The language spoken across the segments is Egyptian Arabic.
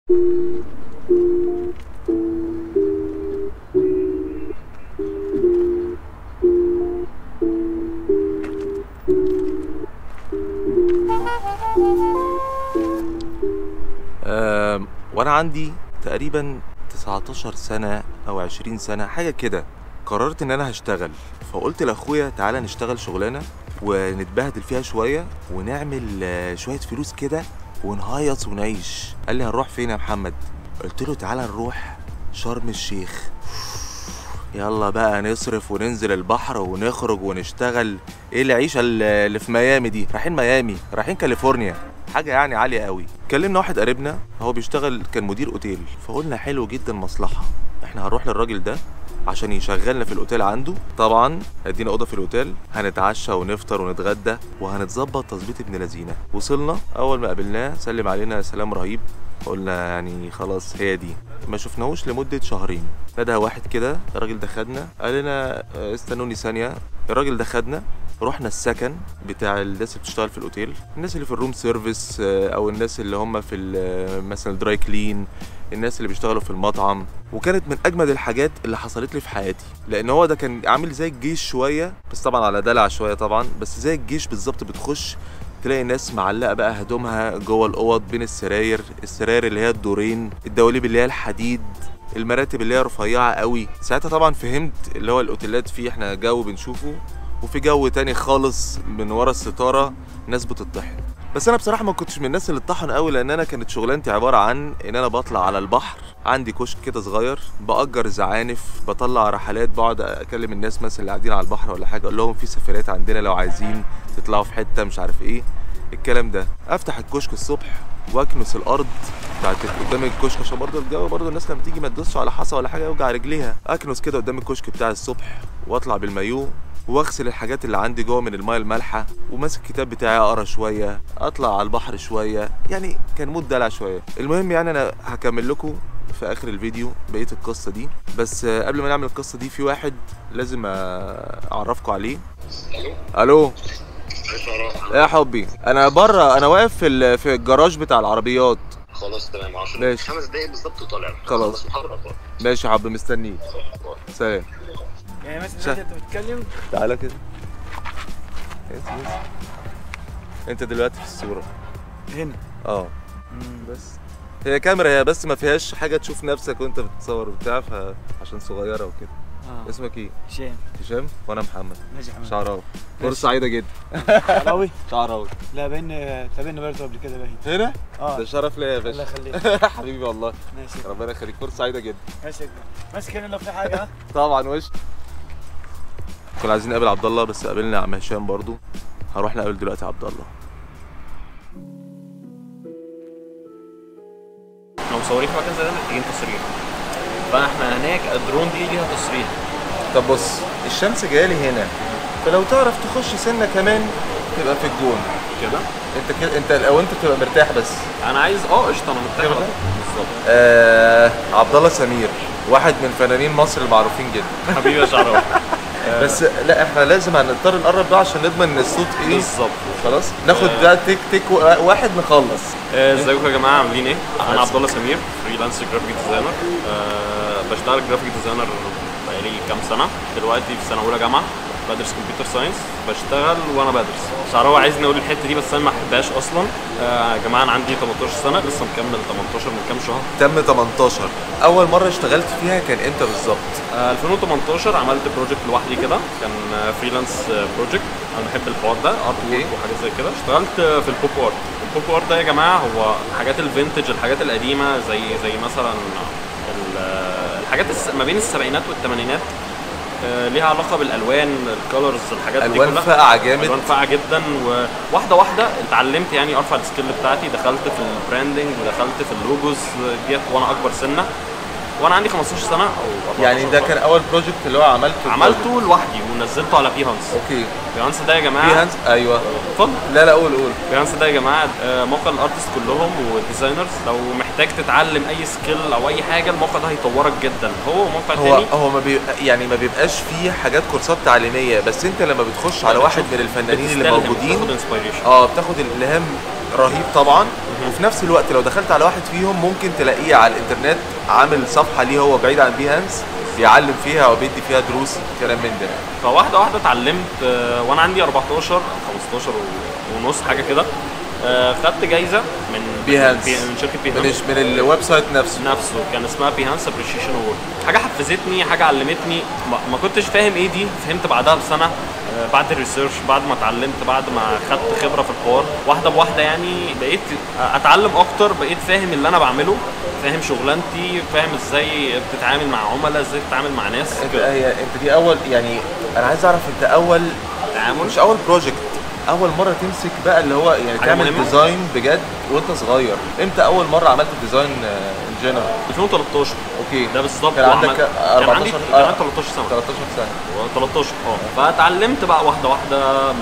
آم، وانا عندي تقريبا 19 سنة او 20 سنة حاجة كده قررت ان انا هشتغل فقلت لاخويا تعالى نشتغل شغلانة ونتبهدل فيها شوية ونعمل آه، شوية فلوس كده ونهيص ونعيش قال لي هنروح فين يا محمد قلت له تعالى نروح شرم الشيخ يلا بقى نصرف وننزل البحر ونخرج ونشتغل ايه العيشة اللي اللي في ميامي دي رايحين ميامي رايحين كاليفورنيا حاجة يعني عالية قوي كلمنا واحد قريبنا هو بيشتغل كان مدير اوتيل فقلنا حلو جدا مصلحة احنا هنروح للراجل ده عشان يشغلنا في الاوتيل عنده طبعا هيدينا اوضه في الاوتيل هنتعشى ونفطر ونتغدى وهنتظبط تظبيط ابن لذينه وصلنا اول ما قابلناه سلم علينا سلام رهيب قلنا يعني خلاص هي دي ما شفناهوش لمدة شهرين نده واحد كده الراجل ده خدنا قال لنا آه، استنوني ثانية الراجل ده خدنا رحنا السكن بتاع الناس اللي بتشتغل في الاوتيل الناس اللي في الروم سيرفيس آه، او الناس اللي هم في ال- مثلا الدراي كلين الناس اللي بيشتغلوا في المطعم وكانت من اجمد الحاجات اللي حصلت لي في حياتي لان هو ده كان عامل زي الجيش شويه بس طبعا على دلع شويه طبعا بس زي الجيش بالظبط بتخش تلاقي ناس معلقه بقى هدومها جوه الاوض بين السراير السراير اللي هي الدورين الدواليب اللي هي الحديد المراتب اللي هي رفيعه قوي ساعتها طبعا فهمت اللي هو الاوتيلات فيه احنا جو بنشوفه وفي جو تاني خالص من ورا الستاره ناس بتطحن بس انا بصراحه ما كنتش من الناس اللي اتطحن قوي لان انا كانت شغلانتي عباره عن ان انا بطلع على البحر عندي كشك كده صغير باجر زعانف بطلع رحلات بقعد اكلم الناس مثلا اللي قاعدين على البحر ولا حاجه اقول لهم في سفريات عندنا لو عايزين تطلعوا في حته مش عارف ايه الكلام ده افتح الكشك الصبح واكنس الارض بتاعت قدام الكشك عشان برضه الجو برضه الناس لما تيجي ما تدوسش على حصى ولا حاجه يوجع رجليها اكنس كده قدام الكشك بتاع الصبح واطلع بالمايو واغسل الحاجات اللي عندي جوه من المايه المالحه وماسك الكتاب بتاعي اقرا شويه اطلع على البحر شويه يعني كان مود دلع شويه المهم يعني انا هكمل لكم في اخر الفيديو بقيه القصه دي بس آه، قبل ما نعمل القصه دي في واحد لازم آه، اعرفكم عليه الو الو ايش وراك ايه يا حبي انا بره انا واقف في ال- في الجراج بتاع العربيات خلاص تمام عشان ماشي. خمس دقايق بالظبط وطالع خلاص. خلص محاضرة طالع. ماشي يا حبي مستنيك سلام يعني مثلا شا- انت بتتكلم تعالى كده بس بس. انت دلوقتي في الصوره هنا اه بس هي كاميرا هي بس ما فيهاش حاجه تشوف نفسك وانت بتصور وبتاع فعشان صغيره وكده اه اسمك ايه شين هشام وانا محمد ماشي يا حمد شعراوي فرصه ماشي. سعيده جدا عراوي شعراوي لا بين تابعنا برضه قبل كده باين هنا اه ده شرف ليا يا الله باشا يخليك حبيبي والله ماشي ربنا يخليك فرصه سعيده جدا ماشي ماسك هنا لو في حاجه ها؟ طبعا وش كنا عايزين نقابل عبد الله بس قابلنا عم هشام برضو هروح نقابل دلوقتي عبد الله احنا مصورين في مكان زي ده محتاجين تصريح فاحنا هناك الدرون دي ليها تصريح طب بص الشمس جايه لي هنا فلو تعرف تخش سنه كمان تبقى في الجون كده انت كده انت لو انت تبقى مرتاح بس انا عايز اه قشطه انا مرتاح كده؟ على طول. بالظبط آه عبد الله سمير واحد من فنانين مصر المعروفين جدا حبيبي يا شعراوي بس لا احنا لازم هنضطر نقرب بقى عشان نضمن ان الصوت ايه بالظبط خلاص ناخد ده تيك تيك واحد نخلص آه، ازيكم يا جماعه عاملين ايه؟ انا عبد الله سمير فريلانس جرافيك ديزاينر أه بشتغل جرافيك ديزاينر بقالي كام سنه دلوقتي في سنه اولى جامعه بدرس كمبيوتر ساينس بشتغل وانا بدرس شعراوي عايزني اقول الحته دي بس انا ما احبهاش اصلا آه، يا جماعه انا عندي 18 سنه لسه مكمل 18 من كام شهر تم 18 اول مره اشتغلت فيها كان امتى بالظبط آه، 2018 عملت بروجكت لوحدي كده كان فريلانس بروجكت انا بحب الحوار ده ارت أوكي. وورك وحاجات زي كده اشتغلت آه، في البوب ارت البوب ارت ده يا جماعه هو حاجات الفينتج الحاجات القديمه زي زي مثلا ال- آه، الحاجات الس- ما بين السبعينات والثمانينات آه، ليها علاقه بالالوان الكالرز الحاجات دي الوان كلها فاقعه جامد الوان فاقعه جدا وواحده واحده اتعلمت يعني ارفع السكيل بتاعتي دخلت في البراندنج ودخلت في اللوجوز ديت وانا اكبر سنه وانا عندي 15 سنه او 14 يعني ده كان اول بروجكت اللي هو عملته عملته لوحدي ونزلته على بيهانس اوكي بيهانس ده يا جماعه بيهانس ايوه اتفضل لا لا قول قول بيهانس ده يا جماعه آه، موقع الارتست كلهم والديزاينرز لو محتاج تتعلم اي سكيل او اي حاجه الموقع ده هيطورك جدا هو موقع هو تاني هو ما بيبقى يعني ما بيبقاش فيه حاجات كورسات تعليميه بس انت لما بتخش على واحد من الفنانين اللي بتستلهم، موجودين بتاخد inspiration. اه بتاخد الالهام رهيب طبعا وفي نفس الوقت لو دخلت على واحد فيهم ممكن تلاقيه على الانترنت عامل صفحه ليه هو بعيد عن بيهانس بيعلم فيها وبيدي فيها دروس كلام من ده فواحده واحده اتعلمت آه، وانا عندي 14 او 15 و- ونص حاجه كده آه، خدت جايزه من Behance. بي- من شركه من, بيهانس من الويب سايت نفسه نفسه كان اسمها بيهانس ابريشيشن وورد حاجه حفزتني حاجه علمتني ما, ما كنتش فاهم ايه دي فهمت بعدها بسنه آه، بعد الريسيرش بعد ما اتعلمت بعد ما خدت خبره في الحوار واحده بواحده يعني بقيت اتعلم اكتر بقيت فاهم اللي انا بعمله فاهم شغلانتي فاهم ازاي بتتعامل مع عملاء ازاي تتعامل مع ناس انت كده. هي انت دي اول يعني انا عايز اعرف انت اول تعامل مش اول بروجكت اول مره تمسك بقى اللي هو يعني حاجة تعمل مهمة؟ ديزاين بجد وانت صغير امتى اول مره عملت ديزاين ان جنرال 2013 اوكي ده بالظبط كان وعملت- عندك كان 14 عندي آه. كان عندي 13 سنه 13 سنه 13 اه فاتعلمت بقى واحده واحده م-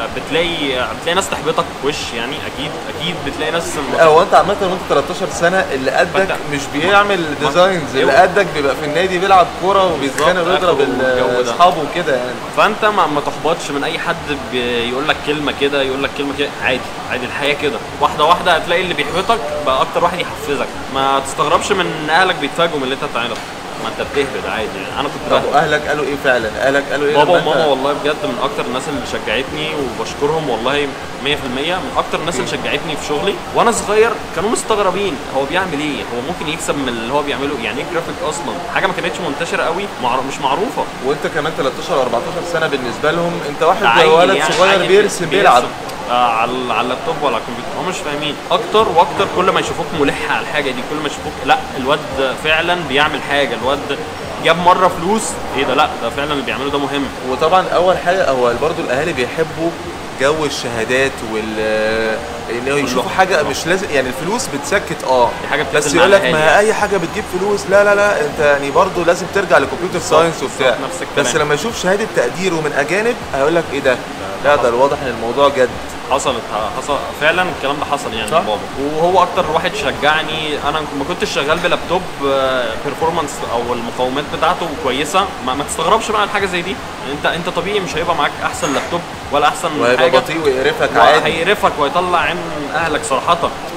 بتلاقي بتلاقي ناس تحبطك وش يعني اكيد اكيد بتلاقي ناس لا هو انت عامه وانت 13 سنه اللي قدك فانت- مش بيعمل ديزاينز اللي ايوه. قدك بيبقى في النادي بيلعب كوره وبيتخانق بالظبط، ويضرب اخره والجو ده. اصحابه وكده يعني فانت ما, ما تحبطش من اي حد بيقول لك كلمه كده يقول لك كلمه كده عادي عادي الحياه كده واحده واحده هتلاقي اللي بيحبطك بقى اكتر واحد يحفزك ما تستغربش من ان اهلك بيتفاجئوا من اللي انت بتعمله ما انت بتهبط عادي يعني انا كنت طب بهبط. واهلك قالوا ايه فعلا اهلك قالوا ايه بابا لما انت- وماما والله بجد من اكتر الناس اللي شجعتني وبشكرهم والله 100% من اكتر الناس اللي شجعتني في شغلي وانا صغير كانوا مستغربين هو بيعمل ايه هو ممكن يكسب من اللي هو بيعمله يعني ايه جرافيك اصلا حاجه ما كانتش منتشره قوي معر... مش معروفه وانت كمان 13 14 سنه بالنسبه لهم انت واحد عيل ولد يعني، صغير عيل بيرسم بيلعب آه على على اللابتوب ولا على الكمبيوتر هم مش فاهمين اكتر واكتر كل ما يشوفوك ملح على الحاجه دي كل ما يشوفوك لا الواد فعلا بيعمل حاجه الواد جاب مره فلوس ايه ده لا ده فعلا اللي بيعمله ده مهم وطبعا اول حاجه هو برضو الاهالي بيحبوا جو الشهادات وال ان هو يشوفوا كلهم. حاجه مش لازم يعني الفلوس بتسكت اه دي حاجه بس بتنزل يقول مع لك ما الأهالي. هي اي حاجه بتجيب فلوس لا لا لا انت يعني برضو لازم ترجع لكمبيوتر ساينس وبتاع بالظبط، نفس الكلام. بس لما يشوف شهاده تقدير ومن اجانب هيقول لك ايه ده لا ده الواضح ان الموضوع جد حصلت حصل فعلا الكلام ده حصل يعني صح؟ من بابا وهو اكتر واحد شجعني انا ما كنتش شغال بلابتوب بيرفورمانس او المقاومات بتاعته كويسه ما, ما تستغربش بقى الحاجه زي دي انت انت طبيعي مش هيبقى معاك احسن لابتوب ولا احسن وهيبقى حاجه بطيء ويقرفك عادي هيقرفك ويطلع عين اهلك صراحه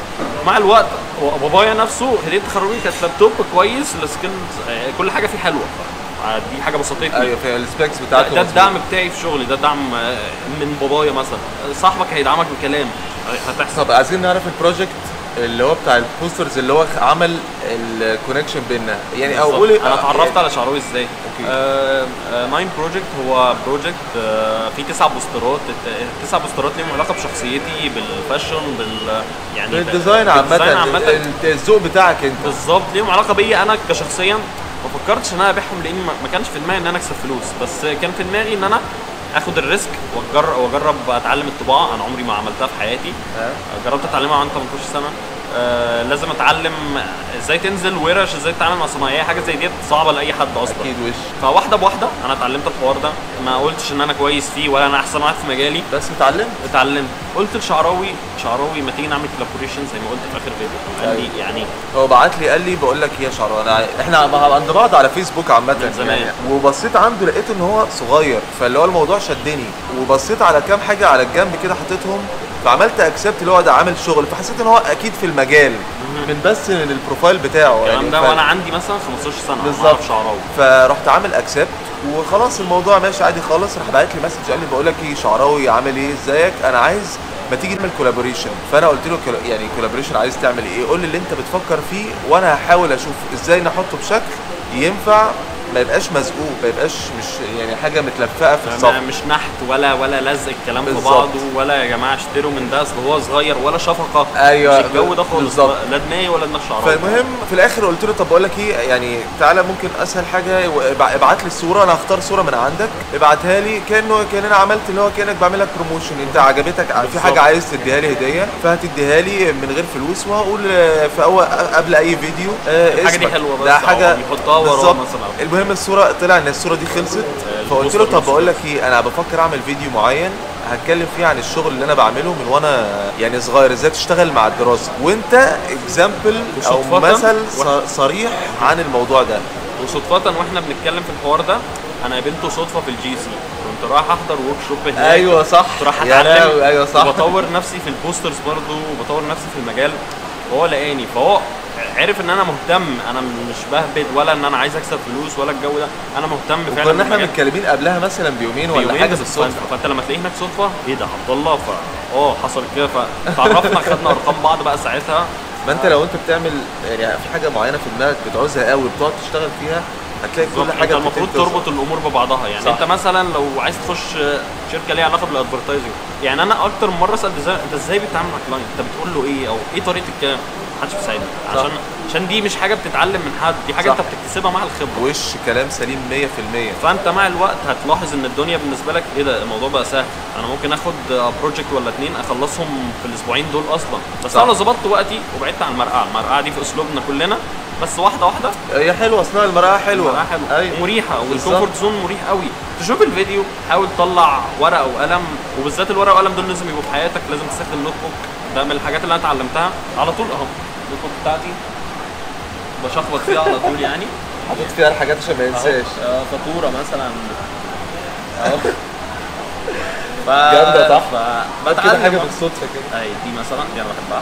مع الوقت بابايا نفسه هديه تخرجي كانت لابتوب كويس السكيلز كل حاجه فيه حلوه آه، دي حاجه بسطتني ايوه في السبيكس ده, بتاعته ده مظبوط. الدعم بتاعي في شغلي ده الدعم آه، من بابايا مثلا صاحبك هيدعمك بكلام هتحصل طب عايزين نعرف البروجكت اللي هو بتاع البوسترز اللي هو عمل الكونكشن بيننا يعني او قول انا اتعرفت على شعراوي ازاي أوكي. آه آه ناين بروجكت هو بروجكت آه فيه تسع بوسترات الت- التسع بوسترات ليهم علاقه بشخصيتي بالفاشن بال يعني بالديزاين بالديزاين عامه ال- الذوق بتاعك انت بالظبط ليهم علاقه بيا انا كشخصيا ما فكرتش ان انا ابيعهم لان ما- ما كانش في دماغي ان انا اكسب فلوس بس كان في دماغي ان انا اخد الريسك واجرب واجرب اتعلم الطباعه انا عمري ما عملتها في حياتي ها؟ جربت اتعلمها عن 18 سنه آه لازم اتعلم ازاي تنزل ورش ازاي تتعامل مع صنايعيه حاجه زي دي صعبه لاي حد اصلا اكيد وش فواحده بواحده انا اتعلمت الحوار ده ما قلتش ان انا كويس فيه ولا انا احسن واحد في مجالي بس اتعلمت اتعلمت قلت لشعراوي شعراوي ما تيجي نعمل كولابوريشن زي ما قلت في اخر فيديو قال لي يعني هو بعت لي قال لي بقول لك ايه يا شعراوي انا احنا مع- عند بعض على فيسبوك عامه من زمان. يعني وبصيت عنده لقيت ان هو صغير فاللي هو الموضوع شدني وبصيت على كام حاجه على الجنب كده حطيتهم فعملت اكسبت اللي هو ده عامل شغل فحسيت ان هو اكيد في المجال من بس من البروفايل بتاعه الكلام ده ف- وانا عندي مثلا 15 سنه بالظبط. بالظبط شعراوي فرحت عامل اكسبت وخلاص الموضوع ماشي عادي خالص راح باعت لي مسج قال لي بقول لك ايه شعراوي عامل ايه ازيك انا عايز ما تيجي نعمل كولابوريشن فانا قلت له كلا- يعني كولابوريشن عايز تعمل ايه قول لي اللي انت بتفكر فيه وانا هحاول اشوف ازاي نحطه بشكل ينفع ما يبقاش مزقوق ما يبقاش مش يعني حاجه متلفقه في الصف ما- مش نحت ولا ولا لزق الكلام في بالظبط. بعضه ولا يا جماعه اشتروا من ده اصل هو صغير ولا شفقه أيوة، مش الجو ده خالص بالظبط. لا دماغي ولا دماغ شعراوي فالمهم في الاخر قلت له طب بقول لك ايه يعني تعالى ممكن اسهل حاجه ابع- ابعت لي الصوره انا هختار صوره من عندك ابعتها لي كانه كان انا عملت اللي هو كانك بعمل لك بروموشن انت عجبتك في بالظبط. حاجه عايز تديها لي هديه فهتديها لي من غير فلوس وهقول آه، في اول قبل اي فيديو آه، الحاجة دي اسمك. حلوة بس ده أو حاجه يحطها وراه بالظبط. مثلا. المهم الصوره طلع ان الصوره دي خلصت فقلت له البوستر طب بقول نفسه. لك ايه انا بفكر اعمل فيديو معين هتكلم فيه عن الشغل اللي انا بعمله من وانا يعني صغير ازاي تشتغل مع الدراسه وانت اكزامبل او وصدفة مثل واحد- ص- صريح عن الموضوع ده وصدفة واحنا بنتكلم في الحوار ده انا قابلته صدفة في الجي سي كنت رايح احضر ورك شوب هناك ايوه صح كنت رايح يا اتعلم لهوي، ايوه صح وبطور نفسي في البوسترز برضو وبطور نفسي في المجال وهو لقاني فهو عرف ان انا مهتم انا مش بهبد ولا ان انا عايز اكسب فلوس ولا الجو ده انا مهتم فعلا كنا احنا بالمجال. متكلمين قبلها مثلا بيومين ولا بيومين حاجه بس بالصدفه فانت- فانت لما تلاقيه هناك صدفه ايه ده عبد الله ف اه حصل كده فتعرفنا خدنا ارقام بعض بقى ساعتها ما انت لو انت بتعمل يعني في حاجه معينه في دماغك بتعوزها قوي بتقعد تشتغل فيها هتلاقي بالظبط كل انت حاجه المفروض بتنتظم. تربط الامور ببعضها يعني صح. انت مثلا لو عايز تخش شركه ليها علاقه بالادفرتايزنج يعني انا اكتر من مره اسال ديزاين انت ازاي بتتعامل مع كلاينت انت بتقول له ايه او ايه طريقه الكلام محدش بيساعدني صح. عشان عشان دي مش حاجه بتتعلم من حد دي حاجه صح. انت بتكتسبها مع الخبره وش كلام سليم 100% فانت مع الوقت هتلاحظ ان الدنيا بالنسبه لك ايه ده الموضوع بقى سهل انا ممكن اخد بروجكت ولا اتنين اخلصهم في الاسبوعين دول اصلا بس صح. انا ظبطت وقتي وبعدت عن المرقعه المرقعه دي في اسلوبنا كلنا بس واحده واحده هي حلوه اصلا المرأة حلوه المرقعه حلوه ايوه ومريحه بالظبط. والكومفورت زون مريح قوي تشوف الفيديو حاول تطلع ورقه وقلم وبالذات الورقه والقلم دول لازم يبقوا في حياتك لازم تستخدم نوت بوك ده من الحاجات اللي انا اتعلمتها على طول اهو النوت بوك بتاعتي بشخبط فيها على طول يعني حاطط فيها الحاجات عشان ما ينساش أهو، آه، فاتوره مثلا اهو ف... جامدة صح؟ ف... كده حاجه بتعلم بالصدفه كده اي دي مثلا دي انا بحبها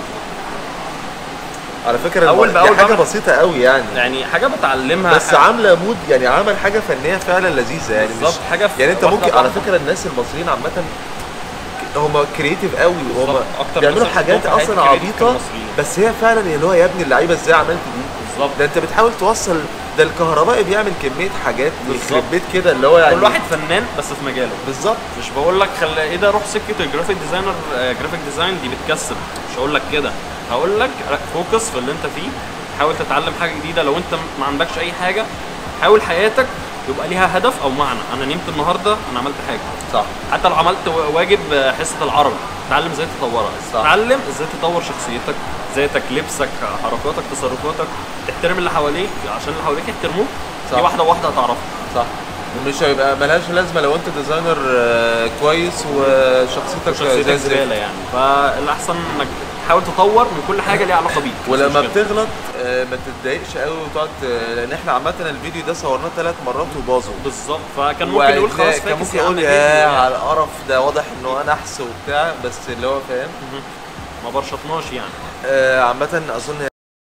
على فكره أول الم- بأول دي حاجه بعمل- بسيطه قوي يعني يعني حاجه بتعلمها بس عامله مود يعني عمل حاجه فنيه فعلا لذيذه يعني مش بالظبط حاجه في يعني انت واحدة ممكن على واحدة. فكره الناس المصريين عامه ك- هم كرييتيف قوي وهم بالظبط. أكتر بيعملوا ناس حاجات بتوع في اصلا حياتي creative عبيطه كمصريين. بس هي فعلا اللي هو يا ابني اللعيبه ازاي عملت دي بالظبط ده انت بتحاول توصل ده الكهربائي بيعمل كميه حاجات بالظبط. يخرب بيت كده اللي هو يعني كل واحد فنان بس في مجاله بالظبط مش بقول لك خلي ايه ده روح سكه الجرافيك ديزاينر آه، جرافيك ديزاين دي بتكسب مش هقول لك كده هقول لك فوكس في اللي انت فيه حاول تتعلم حاجه جديده لو انت ما عندكش اي حاجه حاول حياتك يبقى ليها هدف او معنى انا نمت النهارده انا عملت حاجه صح حتى لو عملت و- واجب آه، حصه العربي اتعلم ازاي تطورها صح. اتعلم ازاي تطور شخصيتك ذاتك لبسك حركاتك تصرفاتك تحترم اللي حواليك عشان اللي حواليك يحترموك صح. دي واحده واحده هتعرفها صح ومش هيبقى ملهاش لازمه لو انت ديزاينر آه، كويس وشخصيتك زي شخصيتك الزفت زباله يعني فالاحسن انك تحاول تطور من كل حاجه ليها علاقه بيك مش ولما مشكلة. بتغلط آه، ما تتضايقش قوي وتقعد ت- لان احنا عامه الفيديو ده صورناه ثلاث مرات وباظوا بالظبط فكان ممكن يقول وهتلاقي- خلاص كان فاكس ممكن يا يقول عم يا فيديو على القرف ده واضح انه انا احس وبتاع بس اللي هو فاهم ما برشطناش يعني آه، عامه اظن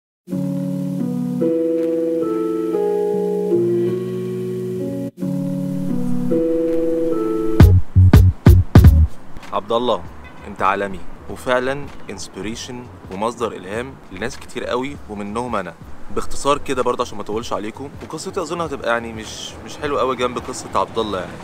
عبد الله انت عالمي وفعلا انسبيريشن ومصدر الهام لناس كتير قوي ومنهم انا باختصار كده برضه عشان ما اطولش عليكم وقصتي اظن هتبقى يعني مش مش حلوه قوي جنب قصه عبد الله يعني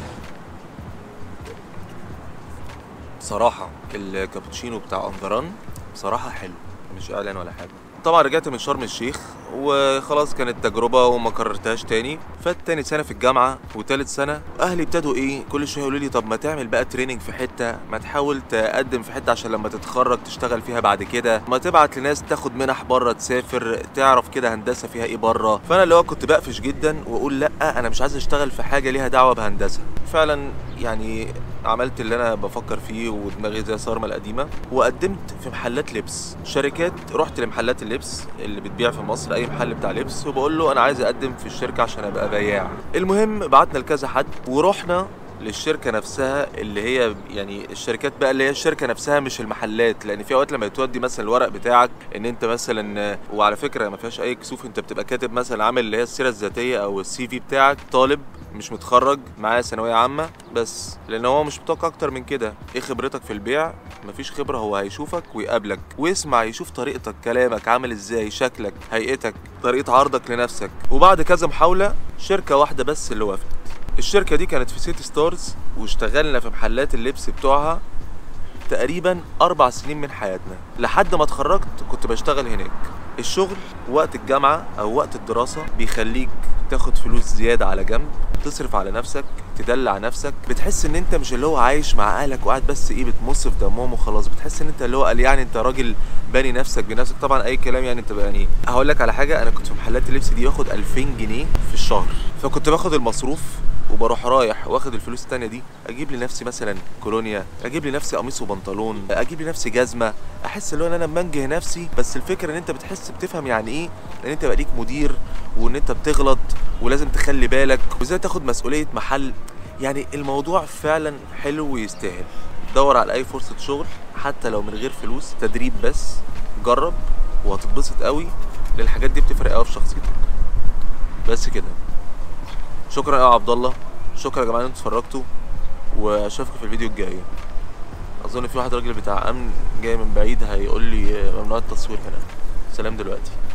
بصراحه الكابتشينو بتاع انظران بصراحه حلو مش اعلان ولا حاجه طبعا رجعت من شرم الشيخ وخلاص كانت تجربة وما كررتهاش تاني فات تاني سنة في الجامعة وتالت سنة أهلي ابتدوا إيه كل شوية يقولوا لي طب ما تعمل بقى تريننج في حتة ما تحاول تقدم في حتة عشان لما تتخرج تشتغل فيها بعد كده ما تبعت لناس تاخد منح بره تسافر تعرف كده هندسة فيها إيه بره فأنا اللي هو كنت بقفش جدا وأقول لأ أنا مش عايز أشتغل في حاجة ليها دعوة بهندسة فعلا يعني عملت اللي انا بفكر فيه ودماغي زي صارمه القديمه وقدمت في محلات لبس شركات رحت لمحلات اللبس اللي بتبيع في مصر اي محل بتاع لبس وبقول له انا عايز اقدم في الشركه عشان ابقى بياع المهم بعتنا لكذا حد ورحنا للشركه نفسها اللي هي يعني الشركات بقى اللي هي الشركه نفسها مش المحلات لان في اوقات لما تودي مثلا الورق بتاعك ان انت مثلا وعلى فكره ما فيهاش اي كسوف انت بتبقى كاتب مثلا عامل اللي هي السيره الذاتيه او السي في بتاعك طالب مش متخرج معاه ثانويه عامه بس لان هو مش متوقع اكتر من كده ايه خبرتك في البيع مفيش خبره هو هيشوفك ويقابلك ويسمع يشوف طريقتك كلامك عامل ازاي شكلك هيئتك طريقه عرضك لنفسك وبعد كذا محاوله شركه واحده بس اللي وافقت الشركه دي كانت في سيتي ستارز واشتغلنا في محلات اللبس بتوعها تقريبا اربع سنين من حياتنا لحد ما اتخرجت كنت بشتغل هناك الشغل وقت الجامعه او وقت الدراسه بيخليك تاخد فلوس زياده على جنب تصرف على نفسك تدلع نفسك بتحس ان انت مش اللي هو عايش مع اهلك وقاعد بس ايه بتمص في دمهم وخلاص بتحس ان انت اللي هو قال يعني انت راجل باني نفسك بنفسك طبعا اي كلام يعني انت يعني هقول لك على حاجه انا كنت في محلات اللبس دي باخد 2000 جنيه في الشهر فكنت باخد المصروف وبروح رايح واخد الفلوس التانية دي اجيب لنفسي مثلا كولونيا اجيب لنفسي قميص وبنطلون اجيب لنفسي جزمه احس اللي هو ان انا منجه نفسي بس الفكره ان انت بتحس بتفهم يعني ايه ان انت بقى ليك مدير وان انت بتغلط ولازم تخلي بالك وازاي تاخد مسؤوليه محل يعني الموضوع فعلا حلو ويستاهل دور على اي فرصة شغل حتى لو من غير فلوس تدريب بس جرب وهتتبسط قوي لأن الحاجات دي بتفرق قوي في شخصيتك بس كده شكرا يا عبد الله شكرا يا جماعه ان انتوا اتفرجتوا واشوفكم في الفيديو الجاي اظن في واحد راجل بتاع امن جاي من بعيد هيقول لي ممنوع التصوير هنا سلام دلوقتي